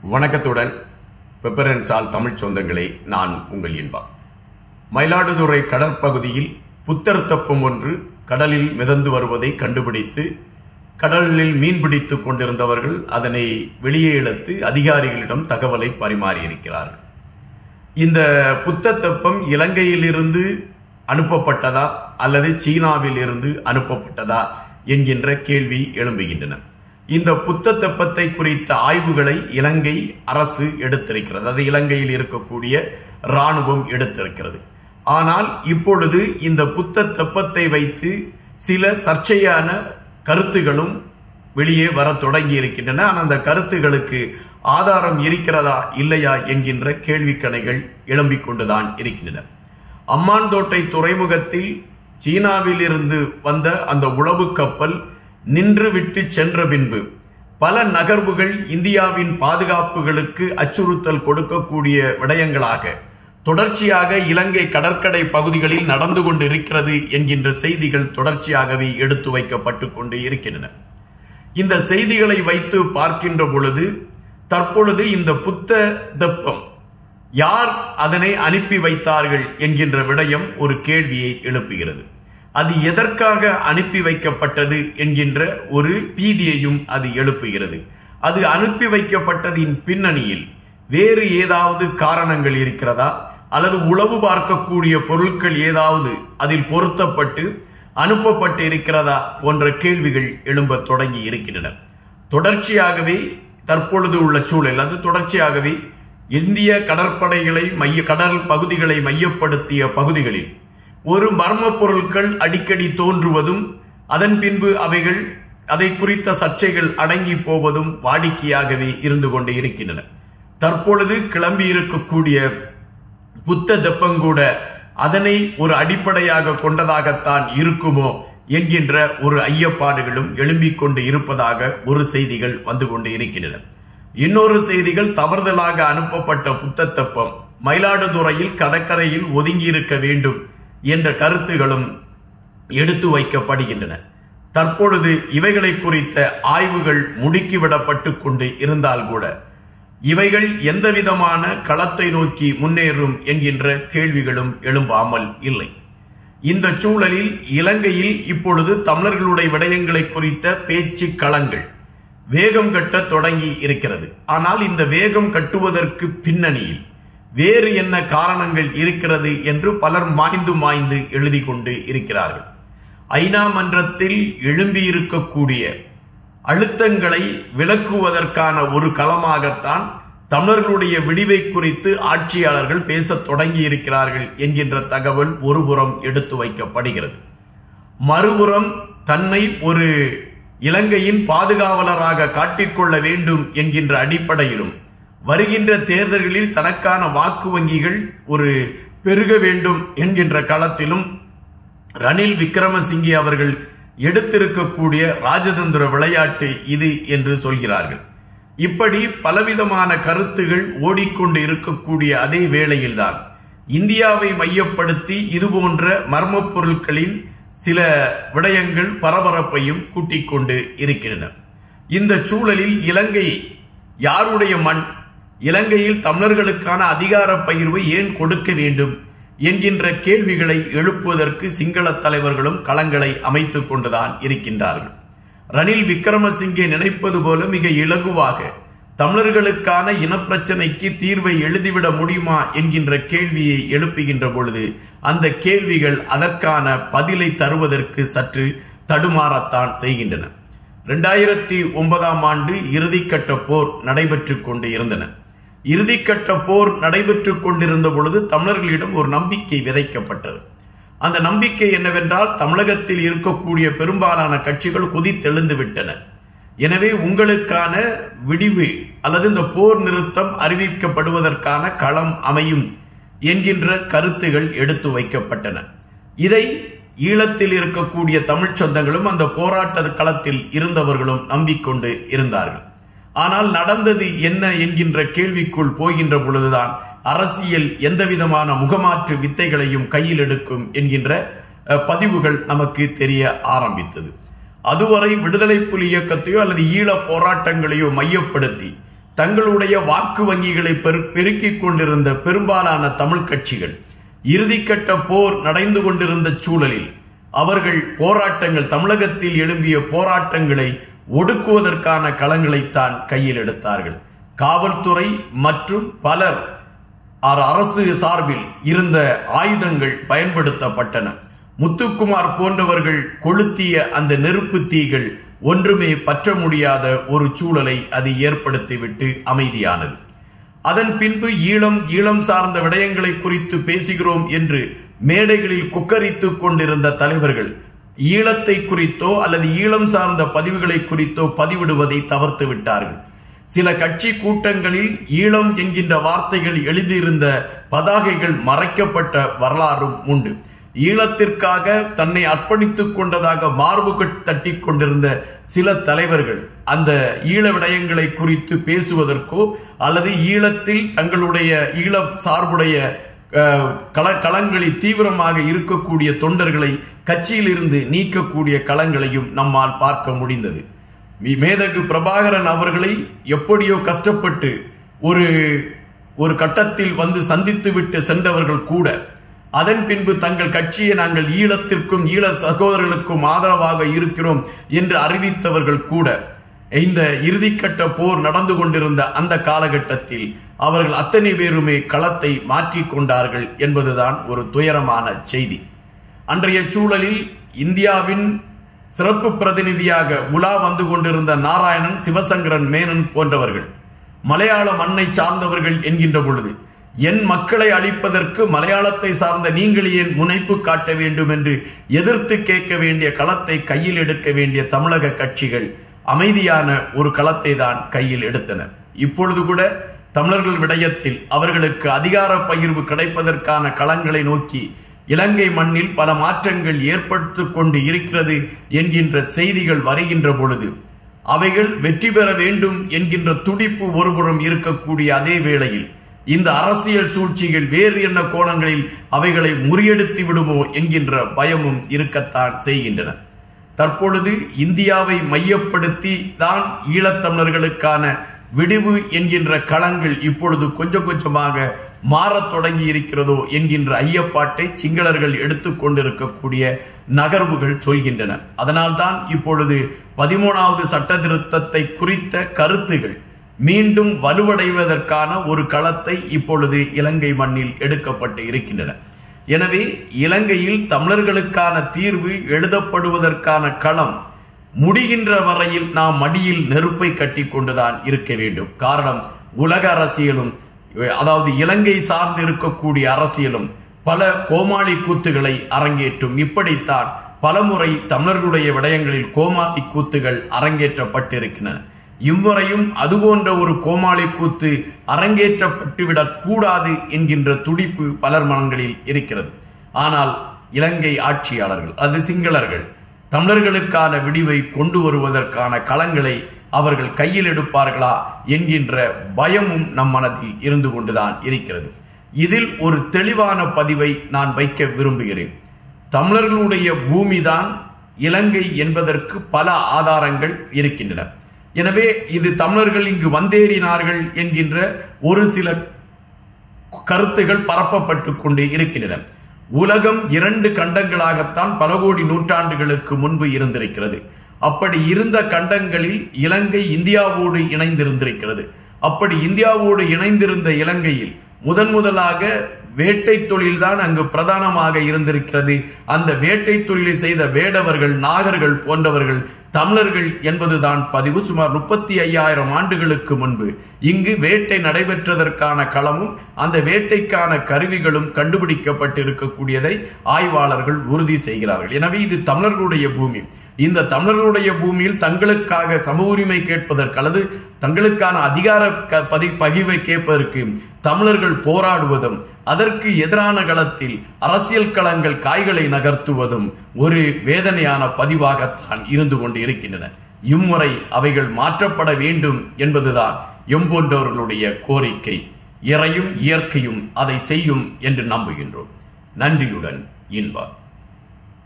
வணக்கத்துடன் பெப்பரன்சால் தமிழ் சொந்தங்களே நான் உங்கள் இன்பா மயிலாடுதுறை கடற்பகுதியில் புத்தர் தப்பம் ஒன்று கடலில் மிதந்து வருவதை கண்டுபிடித்து கடலில் மீன்பிடித்துக் கொண்டிருந்தவர்கள் அதனை வெளியே இழுத்து அதிகாரிகளிடம் தகவலை பரிமாறியிருக்கிறார்கள் இந்த புத்த தெப்பம் இலங்கையிலிருந்து அனுப்பப்பட்டதா அல்லது சீனாவில் இருந்து அனுப்பப்பட்டதா என்கின்ற கேள்வி எழும்புகின்றன இந்த புத்த தெப்பத்தை குறித்த ஆய்வுகளை இலங்கை அரசு எடுத்திருக்கிறது அது இலங்கையில் இருக்கக்கூடிய இராணுவம் எடுத்திருக்கிறது ஆனால் இப்பொழுது இந்த புத்த தெப்பத்தை வைத்து சில சர்ச்சையான கருத்துகளும் வெளியே வர தொடங்கி இருக்கின்றன ஆனால் அந்த கருத்துகளுக்கு ஆதாரம் இருக்கிறதா இல்லையா என்கின்ற கேள்விக்கணைகள் எழும்பிக் கொண்டுதான் இருக்கின்றன அம்மாந்தோட்டை துறைமுகத்தில் சீனாவில் இருந்து வந்த அந்த உளவு கப்பல் நின்று விட்டு சென்ற பின்பு பல நகர்வுகள் இந்தியாவின் பாதுகாப்புகளுக்கு அச்சுறுத்தல் கொடுக்கக்கூடிய விடயங்களாக தொடர்ச்சியாக இலங்கை கடற்கரை பகுதிகளில் நடந்து கொண்டு இருக்கிறது என்கின்ற செய்திகள் தொடர்ச்சியாகவே எடுத்து வைக்கப்பட்டு கொண்டு இருக்கின்றன இந்த செய்திகளை வைத்து பார்க்கின்ற பொழுது தற்பொழுது இந்த புத்த தெப்பம் யார் அதனை அனுப்பி வைத்தார்கள் என்கின்ற விடயம் ஒரு கேள்வியை எழுப்புகிறது அது எதற்காக அனுப்பி வைக்கப்பட்டது என்கின்ற ஒரு பீதியையும் அது எழுப்புகிறது அது அனுப்பி வைக்கப்பட்டதின் பின்னணியில் வேறு ஏதாவது காரணங்கள் இருக்கிறதா அல்லது உளவு பார்க்கக்கூடிய பொருட்கள் ஏதாவது அதில் பொருத்தப்பட்டு அனுப்பப்பட்டு இருக்கிறதா போன்ற கேள்விகள் எழும்ப தொடங்கி இருக்கின்றன தொடர்ச்சியாகவே தற்பொழுது உள்ள சூழல் அது தொடர்ச்சியாகவே இந்திய கடற்படைகளை மைய கடல் பகுதிகளை மையப்படுத்திய பகுதிகளில் ஒரு மர்ம பொருட்கள் அடிக்கடி தோன்றுவதும் அதன் பின்பு அவைகள் அதை குறித்த சர்ச்சைகள் அடங்கி போவதும் வாடிக்கையாகவே இருந்து கொண்டு இருக்கின்றன தற்பொழுது கிளம்பி இருக்கக்கூடிய புத்த தெப்பங்கூட அதனை ஒரு அடிப்படையாக கொண்டதாகத்தான் இருக்குமோ என்கின்ற ஒரு ஐயப்பாடுகளும் எழும்பிக் கொண்டு இருப்பதாக ஒரு செய்திகள் வந்து கொண்டு இருக்கின்றன இன்னொரு செய்திகள் தவறுதலாக அனுப்பப்பட்ட புத்த தெப்பம் மயிலாடுதுறையில் கடற்கரையில் ஒதுங்கி இருக்க வேண்டும் என்ற கருத்துகளும் எடுத்து வைக்கப்படுகின்றன தற்பொழுது இவைகளை குறித்த ஆய்வுகள் முடுக்கிவிடப்பட்டு கொண்டு இருந்தால் கூட இவைகள் எந்த விதமான களத்தை நோக்கி முன்னேறும் என்கின்ற கேள்விகளும் எழும்பாமல் இல்லை இந்த சூழலில் இலங்கையில் இப்பொழுது தமிழர்களுடைய விடயங்களை குறித்த பேச்சு களங்கள் வேகம் கட்ட தொடங்கி இருக்கிறது ஆனால் இந்த வேகம் கட்டுவதற்கு பின்னணியில் வேறு என்ன காரணங்கள் இருக்கிறது என்று பலர் மாய்ந்து மாய்ந்து எழுதி கொண்டு இருக்கிறார்கள் ஐநா மன்றத்தில் எழும்பியிருக்கக்கூடிய அழுத்தங்களை விளக்குவதற்கான ஒரு களமாகத்தான் தமிழர்களுடைய விடிவை குறித்து ஆட்சியாளர்கள் பேசத் தொடங்கி இருக்கிறார்கள் என்கின்ற தகவல் ஒருபுறம் எடுத்து வைக்கப்படுகிறது மறுபுறம் தன்னை ஒரு இலங்கையின் பாதுகாவலராக காட்டிக்கொள்ள வேண்டும் என்கின்ற அடிப்படையிலும் வருகின்ற தேர்தல்களில் தனக்கான வாக்கு வங்கிகள் ஒரு பெருக வேண்டும் என்கின்ற களத்திலும் ரணில் விக்ரமசிங்கே அவர்கள் எடுத்திருக்கக்கூடிய ராஜதந்திர விளையாட்டு இது என்று சொல்கிறார்கள் இப்படி பலவிதமான கருத்துகள் ஓடிக்கொண்டு இருக்கக்கூடிய அதே வேளையில்தான் இந்தியாவை மையப்படுத்தி இதுபோன்ற மர்ம பொருட்களின் சில விடயங்கள் பரபரப்பையும் கூட்டிக் கொண்டு இருக்கின்றன இந்த சூழலில் இலங்கை யாருடைய மண் இலங்கையில் தமிழர்களுக்கான அதிகார பகிர்வை ஏன் கொடுக்க வேண்டும் என்கின்ற கேள்விகளை எழுப்புவதற்கு சிங்கள தலைவர்களும் களங்களை அமைத்துக் கொண்டுதான் இருக்கின்றார்கள் ரணில் விக்ரமசிங்கே நினைப்பது போல மிக இலகுவாக தமிழர்களுக்கான இனப்பிரச்சனைக்கு தீர்வை எழுதிவிட முடியுமா என்கின்ற கேள்வியை எழுப்புகின்ற பொழுது அந்த கேள்விகள் அதற்கான பதிலை தருவதற்கு சற்று தடுமாறத்தான் செய்கின்றன இரண்டாயிரத்தி ஒன்பதாம் ஆண்டு இறுதிக்கட்ட போர் நடைபெற்று கொண்டு இருந்தன இறுதிக்கட்ட போர் நடைபெற்று கொண்டிருந்த பொழுது தமிழர்களிடம் ஒரு நம்பிக்கை விதைக்கப்பட்டது அந்த நம்பிக்கை என்னவென்றால் தமிழகத்தில் இருக்கக்கூடிய பெரும்பாலான கட்சிகள் குதித்தெழுந்து விட்டன எனவே உங்களுக்கான விடிவு அல்லது இந்த போர் நிறுத்தம் அறிவிக்கப்படுவதற்கான களம் அமையும் என்கின்ற கருத்துகள் எடுத்து வைக்கப்பட்டன இதை ஈழத்தில் இருக்கக்கூடிய தமிழ் சொந்தங்களும் அந்த போராட்ட களத்தில் இருந்தவர்களும் நம்பிக்கொண்டு இருந்தார்கள் ஆனால் நடந்தது என்ன என்கின்ற கேள்விக்குள் போகின்ற பொழுதுதான் அரசியல் எந்த விதமான முகமாற்று வித்தைகளையும் கையில் எடுக்கும் என்கின்ற பதிவுகள் நமக்கு தெரிய ஆரம்பித்தது அதுவரை விடுதலை புலி இயக்கத்தையோ அல்லது ஈழ போராட்டங்களையோ மையப்படுத்தி தங்களுடைய வாக்கு வங்கிகளை பெரு- பெருக்கிக் கொண்டிருந்த பெரும்பாலான தமிழ் கட்சிகள் இறுதிக்கட்ட போர் நடந்து கொண்டிருந்த சூழலில் அவர்கள் போராட்டங்கள் தமிழகத்தில் எழும்பிய போராட்டங்களை ஒடுக்குவதற்கான களங்களைத்தான் கையில் எடுத்தார்கள் காவல்துறை மற்றும் பலர் அர- அரசு சார்பில் இருந்த ஆயுதங்கள் பயன்படுத்தப்பட்டன முத்துக்குமார் போன்றவர்கள் கொளுத்திய அந்த நெருப்பு தீகள் ஒன்றுமே பற்ற முடியாத ஒரு சூழலை அது ஏற்படுத்திவிட்டு அமைதியானது அதன் பின்பு ஈழம் ஈழம் சார்ந்த விடயங்களை குறித்து பேசுகிறோம் என்று மேடைகளில் குக்கரித்துக் கொண்டிருந்த தலைவர்கள் ஈழத்தை குறித்தோ அல்லது ஈழம் சார்ந்த பதிவுகளை குறித்தோ பதிவிடுவதை தவிர்த்து விட்டார்கள் சில கட்சி கூட்டங்களில் ஈழம் என்கின்ற வார்த்தைகள் எழுதியிருந்த பதாகைகள் மறைக்கப்பட்ட வரலாறும் உண்டு ஈழத்திற்காக தன்னை அர்ப்பணித்துக் கொண்டதாக மார்பு கட்- தட்டிக் கொண்டிருந்த சில தலைவர்கள் அந்த ஈழ விடயங்களை குறித்து பேசுவதற்கோ அல்லது ஈழத்தில் தங்களுடைய ஈழம் சார்புடைய அஹ், கள களங்களில் தீவிரமாக இருக்கக்கூடிய தொண்டர்களை கட்சியிலிருந்து நீக்கக்கூடிய களங்களையும் நம்மால் பார்க்க முடிந்தது மீ- மேதகு பிரபாகரன் அவர்களை எப்படியோ கஷ்டப்பட்டு ஒரு ஒரு கட்டத்தில் வந்து சந்தித்து விட்டு சென்றவர்கள் கூட அதன் பின்பு தங்கள் கட்சியை நாங்கள் ஈழத்திற்கும் ஈழ சகோதரர்களுக்கும் ஆதரவாக இருக்கிறோம் என்று அறிவித்தவர்கள் கூட இந்த இறுதிக்கட்ட போர் நடந்து கொண்டிருந்த அந்த காலகட்டத்தில் அவர்கள் அத்தனை பேருமே களத்தை மாற்றிக் கொண்டார்கள் என்பதுதான் ஒரு துயரமான செய்தி அன்றைய சூழலில் இந்தியாவின் சிறப்பு பிரதிநிதியாக உலா வந்து கொண்டிருந்த நாராயணன் சிவசங்கரன் மேனன் போன்றவர்கள் மலையாள மண்ணை சார்ந்தவர்கள் என்கின்ற பொழுது என் மக்களை அழிப்பதற்கு மலையாளத்தை சார்ந்த நீங்கள் ஏன் முனைப்பு காட்ட வேண்டும் என்று எதிர்த்து கேட்க வேண்டிய களத்தை கையில் எடுக்க வேண்டிய தமிழக கட்சிகள் அமைதியான ஒரு களத்தை தான் கையில் எடுத்தனர் இப்பொழுது கூட தமிழர்கள் விடயத்தில் அவர்களுக்கு அதிகார பகிர்வு கிடைப்பதற்கான களங்களை நோக்கி இலங்கை மண்ணில் பல மாற்றங்கள் ஏற்பட்டுக் கொண்டு இருக்கிறது என்கின்ற செய்திகள் வருகின்ற பொழுது அவைகள் வெற்றி பெற வேண்டும் என்கின்ற துடிப்பு ஒருபுறம் இருக்கக்கூடிய அதே வேளையில் இந்த அரசியல் சூழ்ச்சிகள் வேறு என்ன கோணங்களில் அவைகளை முறியடித்து விடுமோ என்கின்ற பயமும் இருக்கத்தான் செய்கின்றன தற்பொழுது இந்தியாவை மையப்படுத்தி தான் ஈழத்தமிழர்களுக்கான விடிவு என்கின்ற களங்கள் இப்பொழுது கொஞ்சம் கொஞ்சமாக மாறத் தொடங்கி இருக்கிறதோ என்கின்ற ஐயப்பாட்டை சிங்களர்கள் எடுத்துக்கொண்டிருக்கக்கூடிய நகர்வுகள் சொல்கின்றன அதனால்தான் இப்பொழுது பதிமூணாவது சட்ட திருத்தத்தை குறித்த கருத்துகள் மீண்டும் வலுவடைவதற்கான ஒரு களத்தை இப்பொழுது இலங்கை மண்ணில் எடுக்கப்பட்டு இருக்கின்றன எனவே இலங்கையில் தமிழர்களுக்கான தீர்வு எழுதப்படுவதற்கான களம் முடிகின்ற வரையில் நாம் மடியில் நெருப்பை கட்டி கொண்டுதான் இருக்க வேண்டும் காரணம் உலக அரசியலும் அதாவது இலங்கை சார்ந்து இருக்கக்கூடிய அரசியலும் பல கோமாளி கூத்துகளை அரங்கேற்றும் இப்படித்தான் பலமுறை தமிழர்களுடைய விடயங்களில் கோமாளி கூத்துகள் அரங்கேற்றப்பட்டிருக்கின்றன இம்முறையும் அதுபோன்ற ஒரு கோமாளி கூத்து அரங்கேற்றப்பட்டுவிடக் கூடாது என்கின்ற துடிப்பு பலர் மனங்களில் இருக்கிறது ஆனால் இலங்கை ஆட்சியாளர்கள் அது சிங்களர்கள் தமிழர்களுக்கான விடிவை கொண்டு வருவதற்கான களங்களை அவர்கள் கையில் எடுப்பார்களா என்கின்ற பயமும் நம் மனதில் இருந்து கொண்டுதான் இருக்கிறது இதில் ஒரு தெளிவான பதிவை நான் வைக்க விரும்புகிறேன் தமிழர்களுடைய பூமிதான் இலங்கை என்பதற்கு பல ஆதாரங்கள் இருக்கின்றன எனவே இது தமிழர்கள் இங்கு வந்தேறினார்கள் என்கின்ற ஒரு சில கருத்துகள் பரப்பப்பட்டு கொண்டு இருக்கின்றன உலகம் இரண்டு கண்டங்களாகத்தான் பல கோடி நூற்றாண்டுகளுக்கு முன்பு இருந்திருக்கிறது அப்படி இருந்த கண்டங்களில் இலங்கை இந்தியாவோடு இணைந்திருந்திருக்கிறது அப்படி இந்தியாவோடு இணைந்திருந்த இலங்கையில் முதன் முதலாக வேட்டை தொழில்தான் அங்கு பிரதானமாக இருந்திருக்கிறது அந்த வேட்டை தொழிலை செய்த வேடவர்கள் நாகர்கள் போன்றவர்கள் தமிழர்கள் என்பதுதான் பதிவு சுமார் முப்பத்தி ஐயாயிரம் ஆண்டுகளுக்கு முன்பு இங்கு வேட்டை நடைபெற்றதற்கான களமும் அந்த வேட்டைக்கான கருவிகளும் கண்டுபிடிக்கப்பட்டிருக்கக்கூடியதை ஆய்வாளர்கள் உறுதி செய்கிறார்கள் எனவே இது தமிழர்களுடைய பூமி இந்த தமிழர்களுடைய பூமியில் தங்களுக்காக சம உரிமை கேட்பதற்கு அல்லது தங்களுக்கான அதிகார க- பதி பகிர்வை கேட்பதற்கு தமிழர்கள் போராடுவதும் அதற்கு எதிரான களத்தில் அரசியல் களங்கள் காய்களை நகர்த்துவதும் ஒரு வேதனையான பதிவாகத்தான் இருந்து கொண்டு இருக்கின்றன இம்முறை அவைகள் மாற்றப்பட வேண்டும் என்பதுதான் எம்போன்றவர்களுடைய கோரிக்கை இறையும் இயற்கையும் அதை செய்யும் என்று நம்புகின்றோம் நன்றியுடன் இன்பா